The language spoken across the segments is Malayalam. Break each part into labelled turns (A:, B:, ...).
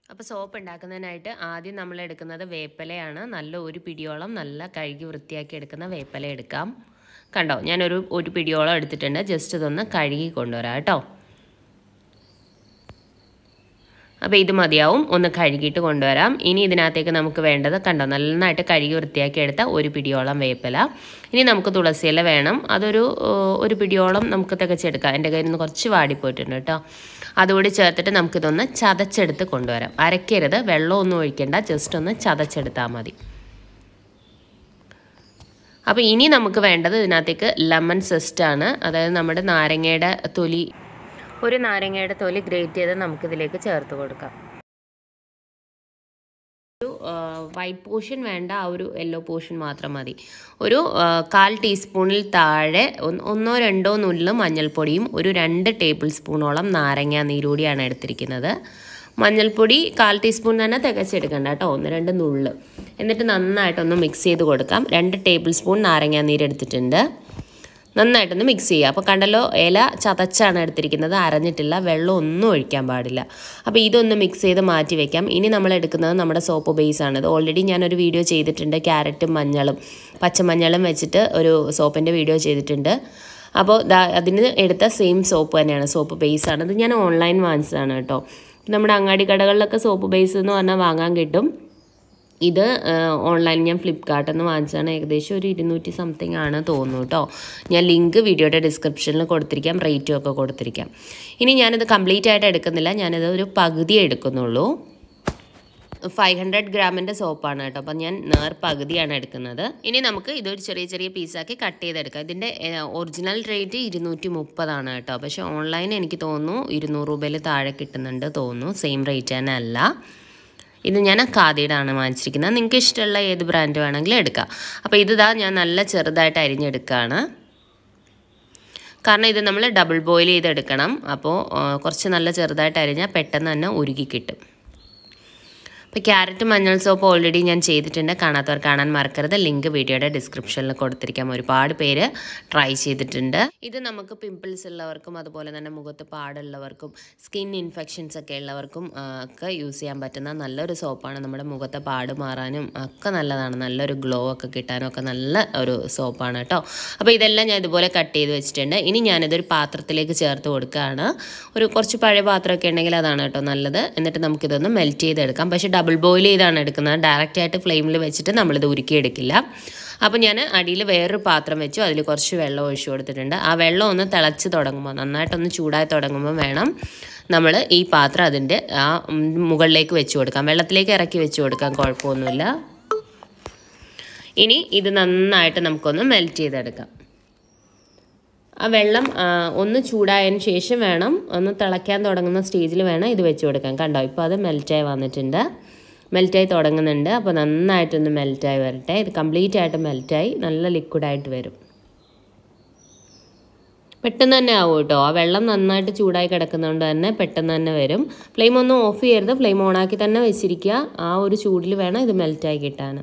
A: അപ്പോൾ സോപ്പ് ഉണ്ടാക്കുന്നതിനായിട്ട് ആദ്യം നമ്മൾ എടുക്കുന്നത് വേപ്പിലയാണ് നല്ല ഒരു പിടിയോളം നല്ല കഴുകി വൃത്തിയാക്കി എടുക്കുന്ന വേപ്പില എടുക്കാം കണ്ടോ ഞാനൊരു ഒരു പിടിയോളം എടുത്തിട്ടുണ്ട് ജസ്റ്റ് ഇതൊന്ന് കഴുകി കൊണ്ടുവരാം കേട്ടോ അപ്പോൾ ഇത് മതിയാവും ഒന്ന് കഴുകിയിട്ട് കൊണ്ടുവരാം ഇനി ഇതിനകത്തേക്ക് നമുക്ക് വേണ്ടത് കണ്ടോ നന്നായിട്ട് കഴുകി വൃത്തിയാക്കി എടുത്ത ഒരു പിടിയോളം വേപ്പില ഇനി നമുക്ക് തുളസിയില വേണം അതൊരു ഒരു പിടിയോളം നമുക്ക് തികച്ചെടുക്കാം എൻ്റെ കയ്യിൽ നിന്ന് കുറച്ച് വാടിപ്പോയിട്ടുണ്ട് കേട്ടോ അതുകൂടി ചേർത്തിട്ട് നമുക്കിതൊന്ന് ചതച്ചെടുത്ത് കൊണ്ടുവരാം അരയ്ക്കരുത് വെള്ളമൊന്നും ഒഴിക്കേണ്ട ജസ്റ്റ് ഒന്ന് ചതച്ചെടുത്താൽ മതി അപ്പോൾ ഇനി നമുക്ക് വേണ്ടത് ഇതിനകത്തേക്ക് ലെമൺ സെസ്റ്റാണ് അതായത് നമ്മുടെ നാരങ്ങയുടെ തൊലി ഒരു നാരങ്ങയുടെ തൊലി ഗ്രേറ്റ് ചെയ്ത് നമുക്കിതിലേക്ക് ചേർത്ത് കൊടുക്കാം ഒരു വൈറ്റ് പോർഷൻ വേണ്ട ആ ഒരു യെല്ലോ പോർഷൻ മാത്രം മതി ഒരു കാൽ ടീസ്പൂണിൽ താഴെ ഒന്നോ രണ്ടോ നുള്ളു മഞ്ഞൾപ്പൊടിയും ഒരു രണ്ട് ടേബിൾ സ്പൂണോളം നാരങ്ങ നീരൂടിയാണ് എടുത്തിരിക്കുന്നത് മഞ്ഞൾപ്പൊടി കാൽ ടീസ്പൂൺ തന്നെ തികച്ചെടുക്കണ്ട കേട്ടോ ഒന്ന് രണ്ട് നുള്ള് എന്നിട്ട് നന്നായിട്ടൊന്ന് മിക്സ് ചെയ്ത് കൊടുക്കാം രണ്ട് ടേബിൾ സ്പൂൺ നാരങ്ങ നീരെടുത്തിട്ടുണ്ട് നന്നായിട്ടൊന്ന് മിക്സ് ചെയ്യുക അപ്പോൾ കണ്ടല്ലോ ഇല ചതച്ചാണ് എടുത്തിരിക്കുന്നത് അരഞ്ഞിട്ടില്ല വെള്ളം ഒന്നും ഒഴിക്കാൻ പാടില്ല അപ്പോൾ ഇതൊന്ന് മിക്സ് ചെയ്ത് മാറ്റി വെക്കാം ഇനി നമ്മൾ എടുക്കുന്നത് നമ്മുടെ സോപ്പ് ബേസ് ആണ് ഇത് ഓൾറെഡി ഞാനൊരു വീഡിയോ ചെയ്തിട്ടുണ്ട് ക്യാരറ്റും മഞ്ഞളും പച്ചമഞ്ഞളും വെച്ചിട്ട് ഒരു സോപ്പിൻ്റെ വീഡിയോ ചെയ്തിട്ടുണ്ട് അപ്പോൾ അതിന് എടുത്ത സെയിം സോപ്പ് തന്നെയാണ് സോപ്പ് ബേസ് ആണ് ഇത് ഞാൻ ഓൺലൈൻ വാങ്ങിച്ചതാണ് കേട്ടോ നമ്മുടെ അങ്ങാടി കടകളിലൊക്കെ സോപ്പ് ബേസ് എന്ന് പറഞ്ഞാൽ വാങ്ങാൻ കിട്ടും ഇത് ഓൺലൈൻ ഞാൻ ഫ്ലിപ്കാർട്ടിൽ നിന്ന് വാങ്ങിച്ചതാണ് ഏകദേശം ഒരു ഇരുന്നൂറ്റി സംതിങ് ആണ് തോന്നുന്നു കേട്ടോ ഞാൻ ലിങ്ക് വീഡിയോയുടെ ഡിസ്ക്രിപ്ഷനിൽ കൊടുത്തിരിക്കാം റേറ്റും ഒക്കെ കൊടുത്തിരിക്കാം ഇനി ഞാനിത് കംപ്ലീറ്റ് ആയിട്ട് എടുക്കുന്നില്ല ഞാനിത് ഒരു പകുതി എടുക്കുന്നുള്ളൂ ഫൈവ് ഹൺഡ്രഡ് ഗ്രാമിൻ്റെ സോപ്പാണ് കേട്ടോ അപ്പം ഞാൻ നേർ പകുതിയാണ് എടുക്കുന്നത് ഇനി നമുക്ക് ഇതൊരു ചെറിയ ചെറിയ പീസാക്കി കട്ട് ചെയ്തെടുക്കാം ഇതിൻ്റെ ഒറിജിനൽ റേറ്റ് ഇരുന്നൂറ്റി മുപ്പതാണ് കേട്ടോ പക്ഷേ ഓൺലൈൻ എനിക്ക് തോന്നുന്നു ഇരുന്നൂറ് രൂപയിൽ താഴെ കിട്ടുന്നുണ്ട് തോന്നുന്നു സെയിം റേറ്റ് തന്നെ അല്ല ഇത് ഞാൻ ഖാദിയുടെ വാങ്ങിച്ചിരിക്കുന്നത് നിങ്ങൾക്ക് ഇഷ്ടമുള്ള ഏത് ബ്രാൻഡ് വേണമെങ്കിലും എടുക്കാം അപ്പോൾ ഇതാ ഞാൻ നല്ല ചെറുതായിട്ട് അരിഞ്ഞെടുക്കുകയാണ് കാരണം ഇത് നമ്മൾ ഡബിൾ ബോയിൽ ചെയ്തെടുക്കണം അപ്പോൾ കുറച്ച് നല്ല ചെറുതായിട്ട് അരിഞ്ഞാൽ പെട്ടെന്ന് തന്നെ ഉരുകി കിട്ടും അപ്പോൾ ക്യാരറ്റ് മഞ്ഞൾ സോപ്പ് ഓൾറെഡി ഞാൻ ചെയ്തിട്ടുണ്ട് കാണാത്തവർ കാണാൻ മറക്കരുത് ലിങ്ക് വീഡിയോയുടെ ഡിസ്ക്രിപ്ഷനിൽ കൊടുത്തിരിക്കാം ഒരുപാട് പേര് ട്രൈ ചെയ്തിട്ടുണ്ട് ഇത് നമുക്ക് പിമ്പിൾസ് ഉള്ളവർക്കും അതുപോലെ തന്നെ മുഖത്ത് പാടുള്ളവർക്കും സ്കിൻ ഇൻഫെക്ഷൻസ് ഒക്കെ ഉള്ളവർക്കും ഒക്കെ യൂസ് ചെയ്യാൻ പറ്റുന്ന നല്ലൊരു സോപ്പാണ് നമ്മുടെ മുഖത്തെ പാട് മാറാനും ഒക്കെ നല്ലതാണ് നല്ലൊരു ഗ്ലോ ഒക്കെ കിട്ടാനും ഒക്കെ നല്ല ഒരു സോപ്പാണ് കേട്ടോ അപ്പോൾ ഇതെല്ലാം ഞാൻ ഇതുപോലെ കട്ട് ചെയ്ത് വെച്ചിട്ടുണ്ട് ഇനി ഞാനിതൊരു പാത്രത്തിലേക്ക് ചേർത്ത് കൊടുക്കുകയാണ് ഒരു കുറച്ച് പഴയ പാത്രമൊക്കെ ഉണ്ടെങ്കിൽ അതാണ് കേട്ടോ നല്ലത് എന്നിട്ട് നമുക്കിതൊന്ന് മെൽറ്റ് ചെയ്തെടുക്കാം പക്ഷേ ഡബിൾ ബോയിൽ ചെയ്താണ് എടുക്കുന്നത് ഡയറക്റ്റ് ആയിട്ട് ഫ്ലെയിമിൽ വെച്ചിട്ട് നമ്മളിത് ഉരുക്കിയെടുക്കില്ല അപ്പോൾ ഞാൻ അടിയിൽ വേറൊരു പാത്രം വെച്ചു അതിൽ കുറച്ച് വെള്ളം ഒഴിച്ചു കൊടുത്തിട്ടുണ്ട് ആ വെള്ളം ഒന്ന് തിളച്ച് തുടങ്ങുമ്പോൾ നന്നായിട്ടൊന്ന് ചൂടായി തുടങ്ങുമ്പോൾ വേണം നമ്മൾ ഈ പാത്രം അതിൻ്റെ ആ മുകളിലേക്ക് വെച്ച് കൊടുക്കാം വെള്ളത്തിലേക്ക് ഇറക്കി വെച്ച് കൊടുക്കാം കുഴപ്പമൊന്നുമില്ല ഇനി ഇത് നന്നായിട്ട് നമുക്കൊന്ന് മെൽറ്റ് ചെയ്തെടുക്കാം ആ വെള്ളം ഒന്ന് ചൂടായതിന് ശേഷം വേണം ഒന്ന് തിളയ്ക്കാൻ തുടങ്ങുന്ന സ്റ്റേജിൽ വേണം ഇത് വെച്ച് കൊടുക്കാൻ കണ്ടോ ഇപ്പോൾ അത് മെൽറ്റായി വന്നിട്ടുണ്ട് മെൽറ്റായി തുടങ്ങുന്നുണ്ട് അപ്പോൾ നന്നായിട്ടൊന്ന് മെൽറ്റായി വരട്ടെ ഇത് കംപ്ലീറ്റ് ആയിട്ട് മെൽറ്റായി നല്ല ലിക്വിഡായിട്ട് വരും പെട്ടെന്ന് തന്നെ ആവും കേട്ടോ ആ വെള്ളം നന്നായിട്ട് ചൂടായി കിടക്കുന്നതുകൊണ്ട് തന്നെ പെട്ടെന്ന് തന്നെ വരും ഫ്ലെയിം ഒന്നും ഓഫ് ചെയ്യരുത് ഫ്ലെയിം ഓണാക്കി തന്നെ വെച്ചിരിക്കുക ആ ഒരു ചൂടിൽ വേണം ഇത് മെൽറ്റായി കിട്ടാൻ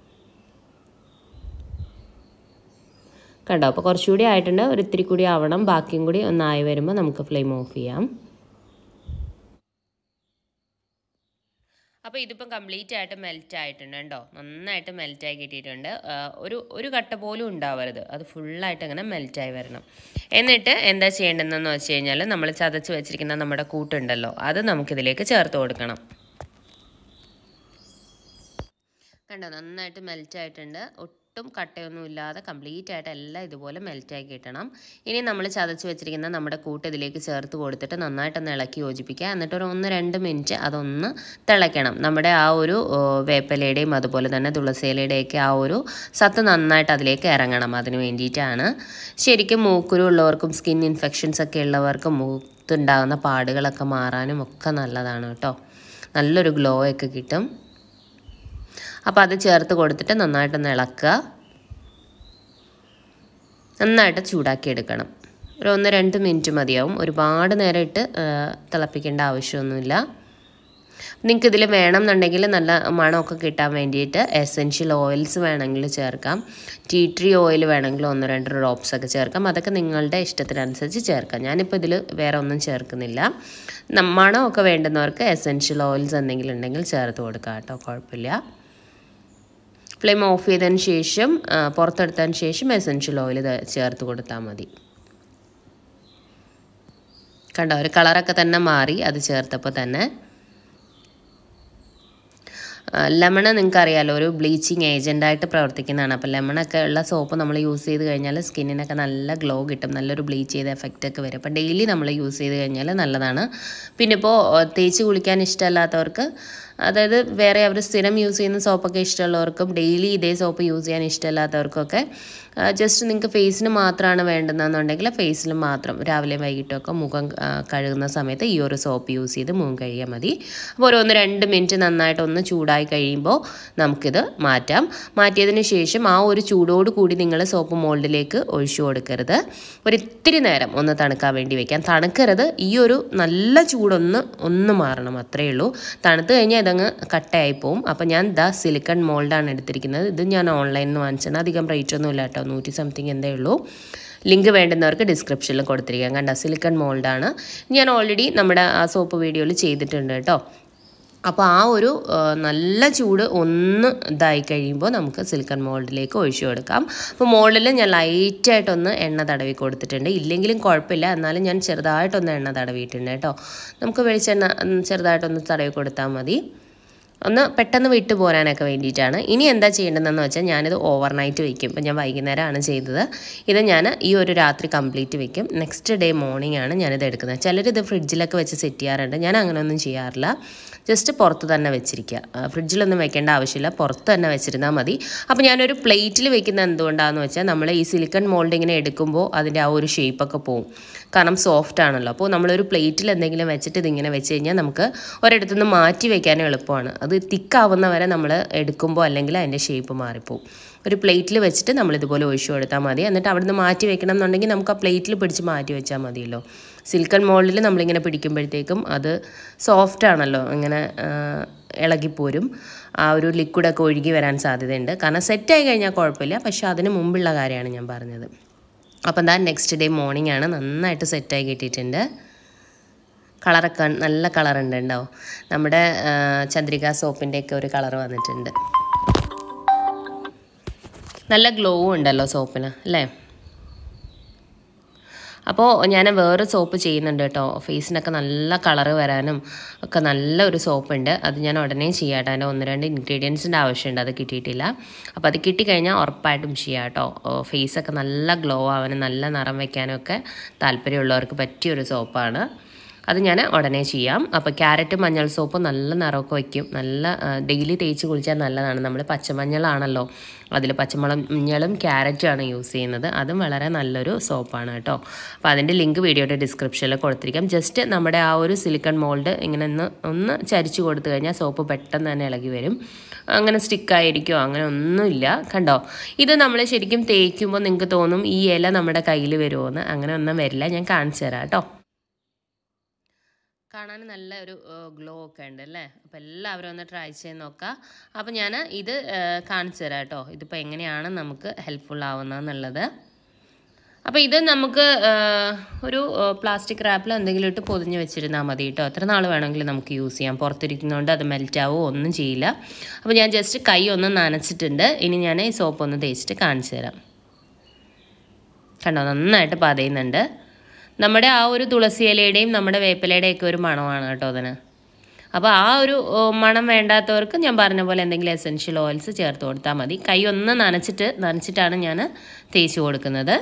A: കണ്ടോ അപ്പോൾ കുറച്ചുകൂടി ആയിട്ടുണ്ട് ഒരു ഇത്തിരി കൂടി ആവണം ബാക്കിയും കൂടി ഒന്നായി വരുമ്പോൾ നമുക്ക് ഫ്ലെയിം ഓഫ് ചെയ്യാം അപ്പോൾ ഇതിപ്പം കംപ്ലീറ്റ് ആയിട്ട് മെൽറ്റ് ആയിട്ടുണ്ട് കേട്ടോ നന്നായിട്ട് മെൽറ്റായി കിട്ടിയിട്ടുണ്ട് ഒരു ഒരു കട്ട പോലും ഉണ്ടാവരുത് അത് ഫുള്ളായിട്ട് അങ്ങനെ മെൽറ്റായി വരണം എന്നിട്ട് എന്താ ചെയ്യേണ്ടതെന്ന് വെച്ച് കഴിഞ്ഞാൽ നമ്മൾ ചതച്ച് വെച്ചിരിക്കുന്ന നമ്മുടെ കൂട്ടുണ്ടല്ലോ അത് നമുക്കിതിലേക്ക് ചേർത്ത് കൊടുക്കണം കണ്ടോ നന്നായിട്ട് മെൽറ്റ് ആയിട്ടുണ്ട് ഒട്ടും കട്ടയൊന്നും ഇല്ലാതെ കംപ്ലീറ്റ് ആയിട്ട് എല്ലാം ഇതുപോലെ മെൽറ്റായി കിട്ടണം ഇനി നമ്മൾ ചതച്ച് വെച്ചിരിക്കുന്ന നമ്മുടെ കൂട്ട് ഇതിലേക്ക് ചേർത്ത് കൊടുത്തിട്ട് നന്നായിട്ടൊന്ന് ഇളക്കി യോജിപ്പിക്കുക എന്നിട്ട് ഒരു ഒന്ന് രണ്ട് മിനിറ്റ് അതൊന്ന് തിളയ്ക്കണം നമ്മുടെ ആ ഒരു വേപ്പിലയുടെയും അതുപോലെ തന്നെ തുളസിയിലയുടെയൊക്കെ ആ ഒരു സത്ത് നന്നായിട്ട് അതിലേക്ക് ഇറങ്ങണം അതിന് വേണ്ടിയിട്ടാണ് ശരിക്കും മൂക്കുരു ഉള്ളവർക്കും സ്കിൻ ഇൻഫെക്ഷൻസ് ഒക്കെ ഉള്ളവർക്കും മുഖത്തുണ്ടാകുന്ന പാടുകളൊക്കെ മാറാനും ഒക്കെ നല്ലതാണ് കേട്ടോ നല്ലൊരു ഗ്ലോ ഒക്കെ കിട്ടും അപ്പോൾ അത് ചേർത്ത് കൊടുത്തിട്ട് നന്നായിട്ടൊന്ന് ഇളക്കുക നന്നായിട്ട് ചൂടാക്കി എടുക്കണം ഒരു ഒന്ന് രണ്ട് മിനിറ്റ് മതിയാവും ഒരുപാട് നേരം ഇട്ട് തിളപ്പിക്കേണ്ട ആവശ്യമൊന്നുമില്ല നിങ്ങൾക്ക് ഇതിൽ വേണമെന്നുണ്ടെങ്കിൽ നല്ല മണമൊക്കെ കിട്ടാൻ വേണ്ടിയിട്ട് എസെൻഷ്യൽ ഓയിൽസ് വേണമെങ്കിൽ ചേർക്കാം ടീ ട്രീ ഓയിൽ വേണമെങ്കിൽ ഒന്ന് രണ്ട് ഡ്രോപ്സ് ഒക്കെ ചേർക്കാം അതൊക്കെ നിങ്ങളുടെ ഇഷ്ടത്തിനനുസരിച്ച് ചേർക്കാം ഞാനിപ്പോൾ ഇതിൽ വേറെ ഒന്നും ചേർക്കുന്നില്ല ന- മണമൊക്കെ വേണ്ടുന്നവർക്ക് എസെൻഷ്യൽ ഓയിൽസ് എന്തെങ്കിലും ഉണ്ടെങ്കിൽ ചേർത്ത് കൊടുക്കാം കേട്ടോ കുഴപ്പമില്ല ഫ്ലെയിം ഓഫ് ചെയ്തതിന് ശേഷം ആ, പുറത്തെടുത്തതിന് ശേഷം എസെൻഷ്യൽ ഓയിൽ ചേർത്ത് കൊടുത്താൽ മതി കണ്ടോ ഒരു കളറൊക്കെ തന്നെ മാറി അത് ചേർത്തപ്പോൾ തന്നെ ലെമൺ നിങ്ങൾക്ക് അറിയാലോ ഒരു ബ്ലീച്ചിങ് ഏജൻ്റായിട്ട് പ്രവർത്തിക്കുന്നതാണ് അപ്പോൾ ലെമണൊക്കെ ഉള്ള സോപ്പ് നമ്മൾ യൂസ് ചെയ്ത് കഴിഞ്ഞാൽ സ്കിന്നിനൊക്കെ നല്ല ഗ്ലോ കിട്ടും നല്ലൊരു ബ്ലീച്ച് ചെയ്ത എഫക്റ്റ് ഒക്കെ വരും അപ്പോൾ ഡെയിലി നമ്മൾ യൂസ് ചെയ്ത് കഴിഞ്ഞാൽ നല്ലതാണ് പിന്നെ ഇപ്പോൾ തേച്ച് കുളിക്കാൻ ഇഷ്ടമല്ലാത്തവർക്ക് അതായത് വേറെ അവർ സ്ഥിരം യൂസ് ചെയ്യുന്ന സോപ്പൊക്കെ ഇഷ്ടമുള്ളവർക്കും ഡെയിലി ഇതേ സോപ്പ് യൂസ് ചെയ്യാൻ ഇഷ്ടമല്ലാത്തവർക്കൊക്കെ ജസ്റ്റ് നിങ്ങൾക്ക് ഫേസിന് മാത്രമാണ് വേണ്ടുന്നതെന്നുണ്ടെങ്കിൽ ഫേസിൽ മാത്രം രാവിലെ വൈകിട്ടൊക്കെ മുഖം ആ, കഴുകുന്ന സമയത്ത് ഈ ഒരു സോപ്പ് യൂസ് ചെയ്ത് മുഖം കഴുകിയാൽ മതി അപ്പോൾ ഒരു ഒന്ന് രണ്ട് മിനിറ്റ് നന്നായിട്ട് ഒന്ന് ചൂടായി കഴിയുമ്പോൾ നമുക്കിത് മാറ്റാം മാറ്റിയതിന് ശേഷം ആ ഒരു ചൂടോട് കൂടി നിങ്ങൾ സോപ്പ് മോൾഡിലേക്ക് ഒഴിച്ചു കൊടുക്കരുത് ഒരു ഇത്തിരി നേരം ഒന്ന് തണുക്കാൻ വേണ്ടി വെക്കാം തണുക്കരുത് ഈ ഒരു നല്ല ചൂടൊന്ന് ഒന്ന് മാറണം അത്രയേ ഉള്ളൂ തണുത്ത് കഴിഞ്ഞാൽ ഇതങ്ങ് കട്ടയായി പോവും അപ്പോൾ ഞാൻ ദ സിലിക്കൺ മോൾഡാണ് എടുത്തിരിക്കുന്നത് ഇത് ഞാൻ ഓൺലൈനിൽ നിന്ന് വാങ്ങിച്ചാണ് അധികം റേറ്റ് ഒന്നും ഇല്ല കേട്ടോ നൂറ്റി സംതിങ് എന്തേ ഉള്ളൂ ലിങ്ക് വേണ്ടുന്നവർക്ക് ഡിസ്ക്രിപ്ഷനിൽ കൊടുത്തിരിക്കാം കണ്ട സിലിക്കൺ മോൾഡാണ് ഞാൻ ഓൾറെഡി നമ്മുടെ ആ സോപ്പ് വീഡിയോയിൽ ചെയ്തിട്ടുണ്ട് കേട്ടോ അപ്പോൾ ആ ഒരു ആ, നല്ല ചൂട് ഒന്ന് ഇതായി കഴിയുമ്പോൾ നമുക്ക് സിലിക്കൺ മോൾഡിലേക്ക് ഒഴിച്ചു കൊടുക്കാം അപ്പോൾ മോൾഡിൽ ഞാൻ ലൈറ്റായിട്ടൊന്ന് എണ്ണ തടവി കൊടുത്തിട്ടുണ്ട് ഇല്ലെങ്കിലും കുഴപ്പമില്ല എന്നാലും ഞാൻ ചെറുതായിട്ടൊന്ന് എണ്ണ തടവിയിട്ടുണ്ട് കേട്ടോ നമുക്ക് വെളിച്ചെണ്ണ ഉം, ചെറുതായിട്ടൊന്ന് തടവി കൊടുത്താൽ മതി ഒന്ന് പെട്ടെന്ന് വിട്ടു പോരാനൊക്കെ വേണ്ടിയിട്ടാണ് ഇനി എന്താ ചെയ്യേണ്ടതെന്ന് വെച്ചാൽ ഞാനിത് ഓവർനൈറ്റ് വെക്കും ഇപ്പം ഞാൻ വൈകുന്നേരമാണ് ചെയ്തത് ഇത് ഞാൻ ഈ ഒരു രാത്രി കംപ്ലീറ്റ് വെക്കും നെക്സ്റ്റ് ഡേ മോർണിംഗ് ആണ് ഞാനിത് എടുക്കുന്നത് ചിലരിത് ഫ്രിഡ്ജിലൊക്കെ വെച്ച് സെറ്റ് ചെയ്യാറുണ്ട് ഞാൻ അങ്ങനെയൊന്നും ചെയ്യാറില്ല ജസ്റ്റ് പുറത്ത് തന്നെ വെച്ചിരിക്കുക ആ, ഫ്രിഡ്ജിലൊന്നും വെക്കേണ്ട ആവശ്യമില്ല പുറത്ത് തന്നെ വെച്ചിരുന്നാൽ മതി അപ്പോൾ ഞാനൊരു പ്ലേറ്റിൽ വെക്കുന്നത് എന്തുകൊണ്ടാണെന്ന് വെച്ചാൽ നമ്മൾ ഈ സിലിക്കൺ മോൾഡ് ഇങ്ങനെ എടുക്കുമ്പോൾ അതിൻ്റെ ആ ഒരു ഷേപ്പൊക്കെ പോവും കാരണം സോഫ്റ്റ് ആണല്ലോ അപ്പോൾ നമ്മളൊരു പ്ലേറ്റിൽ എന്തെങ്കിലും വെച്ചിട്ട് ഇതിങ്ങനെ വെച്ച് കഴിഞ്ഞാൽ നമുക്ക് ഒരിടത്തുനിന്ന് മാറ്റി വെക്കാൻ എളുപ്പമാണ് അത് തിക്കാവുന്ന വരെ നമ്മൾ എടുക്കുമ്പോൾ അല്ലെങ്കിൽ അതിൻ്റെ ഷേപ്പ് മാറിപ്പോവും ഒരു പ്ലേറ്റിൽ വെച്ചിട്ട് നമ്മൾ ഇതുപോലെ ഒഴിച്ചു കൊടുത്താൽ മതി എന്നിട്ട് അവിടുന്ന് മാറ്റി വെക്കണം എന്നുണ്ടെങ്കിൽ നമുക്ക് ആ പ്ലേറ്റിൽ പിടിച്ച് മാറ്റി വെച്ചാൽ മതിയല്ലോ സിൽക്കൺ മോൾഡിൽ നമ്മളിങ്ങനെ പിടിക്കുമ്പോഴത്തേക്കും അത് സോഫ്റ്റ് ആണല്ലോ ഇങ്ങനെ ആ, ഇളകിപ്പോരും ആ ഒരു ലിക്വിഡൊക്കെ ഒഴുകി വരാൻ സാധ്യതയുണ്ട് കാരണം സെറ്റായി കഴിഞ്ഞാൽ കുഴപ്പമില്ല പക്ഷേ അതിന് മുമ്പുള്ള കാര്യമാണ് ഞാൻ പറഞ്ഞത് അപ്പം എന്താ നെക്സ്റ്റ് ഡേ മോർണിംഗ് ആണ് നന്നായിട്ട് സെറ്റായി കിട്ടിയിട്ടുണ്ട് കളറൊക്കെ നല്ല കളർ ഉണ്ട് ഉണ്ടോ നമ്മുടെ ആ, ചന്ദ്രിക സോപ്പിൻ്റെയൊക്കെ ഒരു കളർ വന്നിട്ടുണ്ട് നല്ല ഗ്ലോ ഉണ്ടല്ലോ സോപ്പിന് അല്ലേ അപ്പോൾ ഞാൻ വേറെ സോപ്പ് ചെയ്യുന്നുണ്ട് കേട്ടോ ഫേസിനൊക്കെ നല്ല കളറ് വരാനും ഒക്കെ നല്ല ഒരു സോപ്പുണ്ട് അത് ഞാൻ ഉടനെ ചെയ്യാം കേട്ടോ അതിൻ്റെ ഒന്ന് രണ്ട് ഇൻഗ്രീഡിയൻസിൻ്റെ ആവശ്യമുണ്ട് അത് കിട്ടിയിട്ടില്ല അപ്പോൾ അത് കിട്ടിക്കഴിഞ്ഞാൽ ഉറപ്പായിട്ടും ചെയ്യാം കേട്ടോ ഫേസൊക്കെ നല്ല ഗ്ലോ ആവാനും നല്ല നിറം വയ്ക്കാനും ഒക്കെ താല്പര്യമുള്ളവർക്ക് പറ്റിയൊരു സോപ്പാണ് അത് ഞാൻ ഉടനെ ചെയ്യാം അപ്പോൾ ക്യാരറ്റ് മഞ്ഞൾ സോപ്പ് നല്ല നിറമൊക്കെ വയ്ക്കും നല്ല ഡെയിലി തേച്ച് കുളിച്ചാൽ നല്ലതാണ് നമ്മൾ പച്ചമഞ്ഞളാണല്ലോ അതിൽ പച്ചമുളക് മഞ്ഞളും ക്യാരറ്റും ആണ് യൂസ് ചെയ്യുന്നത് അതും വളരെ നല്ലൊരു സോപ്പാണ് കേട്ടോ അപ്പോൾ അതിൻ്റെ ലിങ്ക് വീഡിയോയുടെ ഡിസ്ക്രിപ്ഷനിൽ കൊടുത്തിരിക്കാം ജസ്റ്റ് നമ്മുടെ ആ ഒരു സിലിക്കൺ മോൾഡ് ഇങ്ങനെ ഒന്ന് ഒന്ന് ചരിച്ചു കൊടുത്തു കഴിഞ്ഞാൽ സോപ്പ് പെട്ടെന്ന് തന്നെ ഇളകി വരും അങ്ങനെ സ്റ്റിക്കായിരിക്കുമോ അങ്ങനെ ഒന്നുമില്ല കണ്ടോ ഇത് നമ്മൾ ശരിക്കും തേക്കുമ്പോൾ നിങ്ങൾക്ക് തോന്നും ഈ ഇല നമ്മുടെ കയ്യിൽ വരുമോ എന്ന് അങ്ങനെ ഒന്നും വരില്ല ഞാൻ കാണിച്ചു തരാം കേട്ടോ കാണാൻ നല്ല ഒരു ഗ്ലോ ഒക്കെ ഉണ്ട് അല്ലേ അപ്പോൾ എല്ലാവരും ഒന്ന് ട്രൈ ചെയ്ത് നോക്കാം അപ്പോൾ ഞാൻ ഇത് ആ, കാണിച്ചു തരാം കേട്ടോ ഇതിപ്പോൾ എങ്ങനെയാണ് നമുക്ക് ഹെൽപ്ഫുൾ ആവുന്നതെന്നുള്ളത് അപ്പോൾ ഇത് നമുക്ക് ആ, ഒരു പ്ലാസ്റ്റിക് റാപ്പിൽ എന്തെങ്കിലും ഇട്ട് പൊതിഞ്ഞ് വെച്ചിരുന്നാൽ മതി കേട്ടോ എത്ര നാൾ വേണമെങ്കിലും നമുക്ക് യൂസ് ചെയ്യാം പുറത്തിരിക്കുന്നതുകൊണ്ട് അത് മെൽറ്റ് ആവുമോ ഒന്നും ചെയ്യില്ല അപ്പോൾ ഞാൻ ജസ്റ്റ് കൈ ഒന്ന് നനച്ചിട്ടുണ്ട് ഇനി ഞാൻ ഈ സോപ്പ് ഒന്ന് തേച്ചിട്ട് കാണിച്ചു തരാം കണ്ടോ നന്നായിട്ട് പതയുന്നുണ്ട് നമ്മുടെ ആ ഒരു തുളസി ഇലയുടെയും നമ്മുടെ വേപ്പിലയുടെയും ഒക്കെ ഒരു മണമാണ് കേട്ടോ അതിന് അപ്പോൾ ആ ഒരു ഓ, മണം വേണ്ടാത്തവർക്ക് ഞാൻ പറഞ്ഞ പോലെ എന്തെങ്കിലും എസെൻഷ്യൽ ഓയിൽസ് ചേർത്ത് കൊടുത്താൽ മതി കൈ ഒന്ന് നനച്ചിട്ട് നനച്ചിട്ടാണ് ഞാൻ തേച്ച് കൊടുക്കുന്നത്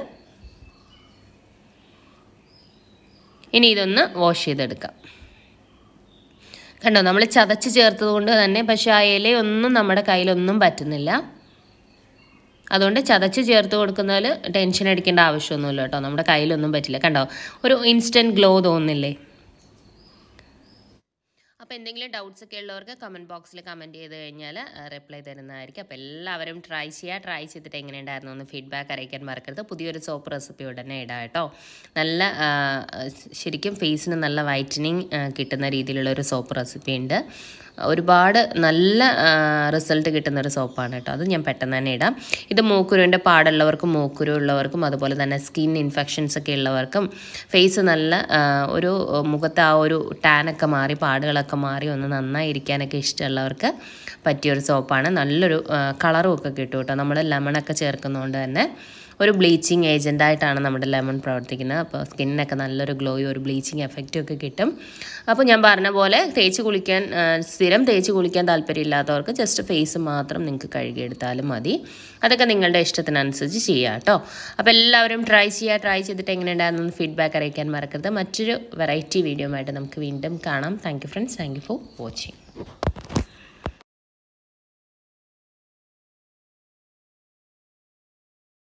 A: ഇനി ഇതൊന്ന് വാഷ് ചെയ്തെടുക്കാം കണ്ടോ നമ്മൾ ചതച്ച് ചേർത്തത് കൊണ്ട് തന്നെ പക്ഷേ ആ ഇലയൊന്നും നമ്മുടെ കയ്യിലൊന്നും പറ്റുന്നില്ല അതുകൊണ്ട് ചതച്ച് ചേർത്ത് കൊടുക്കുന്നതിൽ ടെൻഷൻ അടിക്കേണ്ട ആവശ്യമൊന്നുമില്ല കേട്ടോ നമ്മുടെ കയ്യിലൊന്നും പറ്റില്ല കണ്ടോ ഒരു ഇൻസ്റ്റൻറ്റ് ഗ്ലോ തോന്നുന്നില്ലേ അപ്പോൾ അപ്പോൾ എന്തെങ്കിലും ഡൗട്ട്സ് ഒക്കെ ഉള്ളവർക്ക് കമൻറ്റ് ബോക്സിൽ കമൻറ്റ് ചെയ്ത് കഴിഞ്ഞാൽ റിപ്ലൈ തരുന്നതായിരിക്കും അപ്പോൾ എല്ലാവരും ട്രൈ ചെയ്യുക ട്രൈ ചെയ്തിട്ട് എങ്ങനെയുണ്ടായിരുന്നു എന്ന് ഫീഡ്ബാക്ക് അറിയിക്കാൻ മറക്കരുത് പുതിയൊരു സോപ്പ് റെസിപ്പി ഉടനെ ഇടാം കേട്ടോ നല്ല ആ, ശരിക്കും ഫേസിന് നല്ല വൈറ്റനിങ് കിട്ടുന്ന രീതിയിലുള്ള ഒരു സോപ്പ് റെസിപ്പി ഉണ്ട് ഒരുപാട് നല്ല റിസൾട്ട് കിട്ടുന്ന ഒരു സോപ്പാണ് കേട്ടോ അത് ഞാൻ പെട്ടെന്ന് തന്നെ ഇടാം ഇത് മൂക്കുരുവിൻ്റെ പാടുള്ളവർക്കും മൂക്കുരു ഉള്ളവർക്കും അതുപോലെ തന്നെ സ്കിൻ ഇൻഫെക്ഷൻസ് ഒക്കെ ഉള്ളവർക്കും ഫേസ് നല്ല ആ, ഒരു മുഖത്ത് ആ ഒരു ടാനൊക്കെ മാറി പാടുകളൊക്കെ മാറി ഒന്ന് നന്നായി ഇരിക്കാനൊക്കെ ഇഷ്ടമുള്ളവർക്ക് പറ്റിയൊരു സോപ്പാണ് നല്ലൊരു കളറും ഒക്കെ കിട്ടും കേട്ടോ നമ്മൾ ലെമണൊക്കെ ചേർക്കുന്നതുകൊണ്ട് തന്നെ ഒരു ബ്ലീച്ചിങ് ഏജൻ്റായിട്ടാണ് നമ്മുടെ ലെമൺ പ്രവർത്തിക്കുന്നത് അപ്പോൾ സ്കിന്നിനൊക്കെ നല്ലൊരു ഗ്ലോയും ഒരു ബ്ലീച്ചിങ് എഫക്റ്റും ഒക്കെ കിട്ടും അപ്പോൾ ഞാൻ പറഞ്ഞ പോലെ തേച്ച് കുളിക്കാൻ ആ, സ്ഥിരം തേച്ച് കുളിക്കാൻ താല്പര്യമില്ലാത്തവർക്ക് ജസ്റ്റ് ഫേസ് മാത്രം നിങ്ങൾക്ക് കഴുകിയെടുത്താലും മതി അതൊക്കെ നിങ്ങളുടെ ഇഷ്ടത്തിനനുസരിച്ച് ചെയ്യുക കേട്ടോ അപ്പോൾ എല്ലാവരും ട്രൈ ചെയ്യുക ട്രൈ ചെയ്തിട്ട് എങ്ങനെയുണ്ടായിരുന്നു ഫീഡ്ബാക്ക് അറിയിക്കാൻ മറക്കരുത് മറ്റൊരു വെറൈറ്റി വീഡിയോ ആയിട്ട് നമുക്ക് വീണ്ടും കാണാം thank you friends thank you for watching